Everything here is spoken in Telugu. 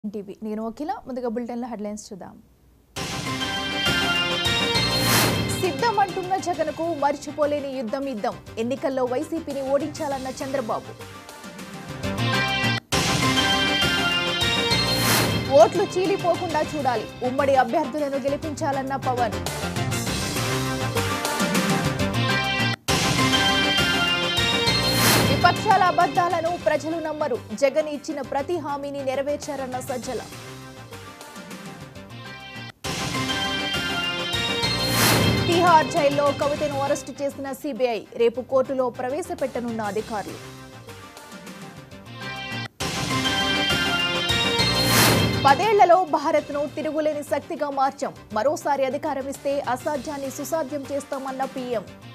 టీవీ నేను అఖిల ముందుగా బులెటిన్లో హెడ్లైన్స్ చూద్దాం సిద్ధం అంటున్న జగన్కు మర్చిపోలేని యుద్ధం యుద్ధం ఎన్నికల్లో వైసీపీని ఓడించాలన్న చంద్రబాబు ఓట్లు చీలిపోకుండా చూడాలి ఉమ్మడి అభ్యర్థులను గెలిపించాలన్న పవన్ విపక్షాల అబద్ధాలను ప్రజలు నమ్మరు జగన్ ఇచ్చిన ప్రతి హామీని నెరవేర్చారన్న సజ్జల తిహార్ జైల్లో కవితను అరెస్టు చేసిన సిబిఐ రేపు కోర్టులో ప్రవేశపెట్టనున్న అధికారులు పదేళ్లలో భారత్ను తిరుగులేని శక్తిగా మార్చాం మరోసారి అధికారం ఇస్తే అసాధ్యాన్ని సుసాధ్యం చేస్తామన్న పీఎం